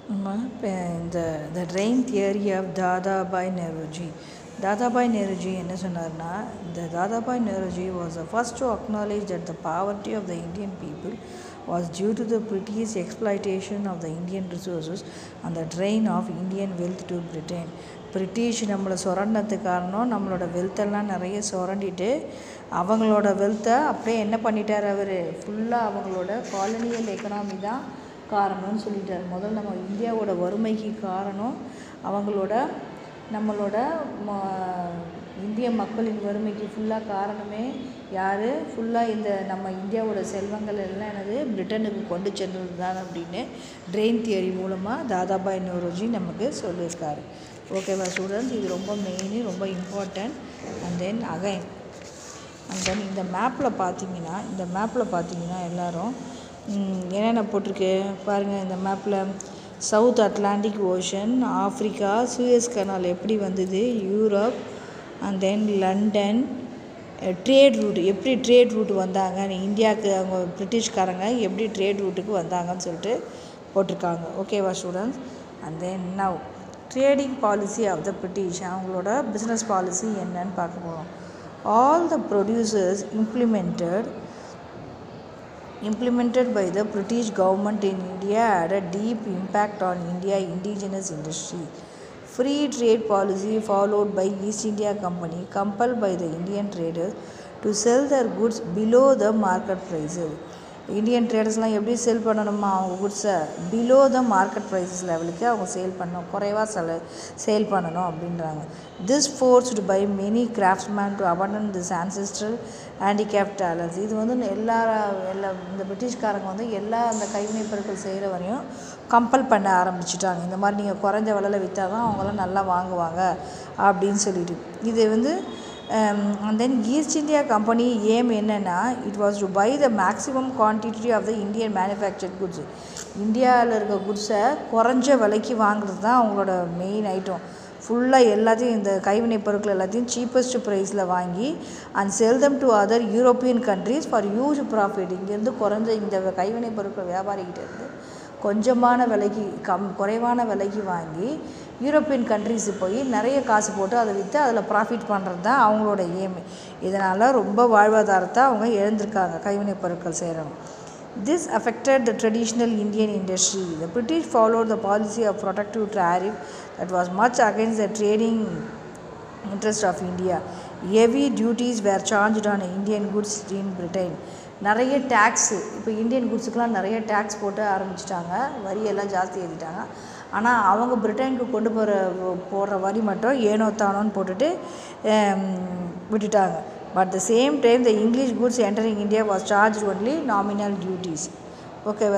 நம்ம இப்போ இந்த the drain theory of Dadabhai Naoroji Dadabhai Naoroji என்ன சொன்னார்னா இந்த Dadabhai Naoroji was the first to acknowledge that the poverty of the Indian people was due to the British exploitation of the Indian resources and the drain of Indian wealth to Britain. British நம்மளை சுரண்டதுக்கு காரணம் நம்மளோட வெல்த்தெல்லாம் நிறைய சுரண்டிட்டு அவங்களோட வெல்த்தை அப்படியே என்ன பண்ணிட்டார் அவர் ஃபுல்லாக அவங்களோட காலனியல் எக்கனாமி தான் காரணம்னு சொல்லிட்டார் முதல்ல நம்ம இந்தியாவோட வறுமைக்கு காரணம் அவங்களோட நம்மளோட இந்திய மக்களின் வறுமைக்கு ஃபுல்லாக காரணமே யார் ஃபுல்லாக இந்த நம்ம இந்தியாவோட செல்வங்கள் எல்லாம் என்னது பிரிட்டனுக்கு கொண்டு சென்றது தான் அப்படின்னு ட்ரெயின் தியரி மூலமாக தாதாபாய் நோரோஜி நமக்கு சொல்லியிருக்காரு ஓகேவா ஸ்டூடெண்ட்ஸ் இது ரொம்ப மெயின் ரொம்ப important and then again and then இந்த மேப்பில் பார்த்தீங்கன்னா இந்த மேப்பில் பார்த்தீங்கன்னா எல்லோரும் என்னென்ன போட்டிருக்கு பாருங்கள் இந்த மேப்பில் South Atlantic Ocean Africa Suez Canal எப்படி வந்தது Europe and then London trade route எப்படி ட்ரேட் ரூட் வந்தாங்க இந்தியாவுக்கு அவங்க பிரிட்டிஷ்காரங்க எப்படி ட்ரேட் ரூட்டுக்கு வந்தாங்கன்னு சொல்லிட்டு போட்டிருக்காங்க ஓகேவா students and then now trading policy of the British அவங்களோட பிஸ்னஸ் பாலிசி என்னன்னு பார்க்க போகிறோம் all the producers implemented implemented by the British government in India had a deep impact on India indigenous industry. Free trade policy followed by East India Company compelled by the Indian traders to sell their goods below the market prices. Indian ட்ரேடர்ஸ்லாம் எப்படி sale பண்ணணுமா அவங்க குட்ஸை below the market prices லெவலுக்கு அவங்க sale பண்ணணும் குறைவாக செல சேல் பண்ணணும் அப்படின்றாங்க this forced by many craftsman to abandon this ancestral handicap talents இது வந்து எல்லா எல்லா இந்த பிரிட்டிஷ்காரங்க வந்து எல்லா அந்த கைவினைப் பொருட்கள் செய்கிற வரையும் கம்பல் பண்ண ஆரம்பிச்சிட்டாங்க இந்த மாதிரி நீங்கள் குறைஞ்ச விலையில் விற்றா தான் அவங்களாம் நல்லா வாங்குவாங்க அப்படின்னு சொல்லிட்டு இது வந்து and then East India Company aim என்னென்னா it was to buy the maximum quantity of the Indian manufactured goods இந்தியாவில் இருக்க குட்ஸை குறைஞ்ச விலைக்கு வாங்குறது தான் அவங்களோட மெயின் ஐட்டம் ஃபுல்லாக எல்லாத்தையும் இந்த கைவினைப் பொருட்கள் எல்லாத்தையும் சீப்பஸ்ட் ப்ரைஸில் வாங்கி and sell them to other European countries for huge profit இங்கேருந்து குறைஞ்ச இந்த கைவினைப் பொருட்கள் வியாபாரிகிட்ட இருந்து கொஞ்சமான விலைக்கு கம் குறைவான விலைக்கு வாங்கி யூரோப்பியன் கண்ட்ரிஸு போய் நிறைய காசு போட்டு அதை விற்று அதில் ப்ராஃபிட் பண்ணுறது தான் அவங்களோட எய்ம் இதனால் ரொம்ப வாழ்வாதாரத்தை அவங்க இழந்திருக்காங்க கைவினைப் பொருட்கள் செய்கிறவங்க This affected the traditional Indian industry. The British followed the policy of protective tariff that was much against the trading interest of India. Heavy duties were charged on Indian goods in Britain. நிறைய tax இப்போ Indian குட்ஸுக்கெலாம் நிறைய tax போட்டு ஆரம்பிச்சிட்டாங்க வரியெல்லாம் ஜாஸ்தி ஏற்றிட்டாங்க ஆனால் அவங்க பிரிட்டனுக்கு கொண்டு போகிற போடுற வரி மட்டும் ஏனோ தானோன்னு போட்டுட்டு விட்டுட்டாங்க but the same time the English goods entering India was charge only nominal duties okay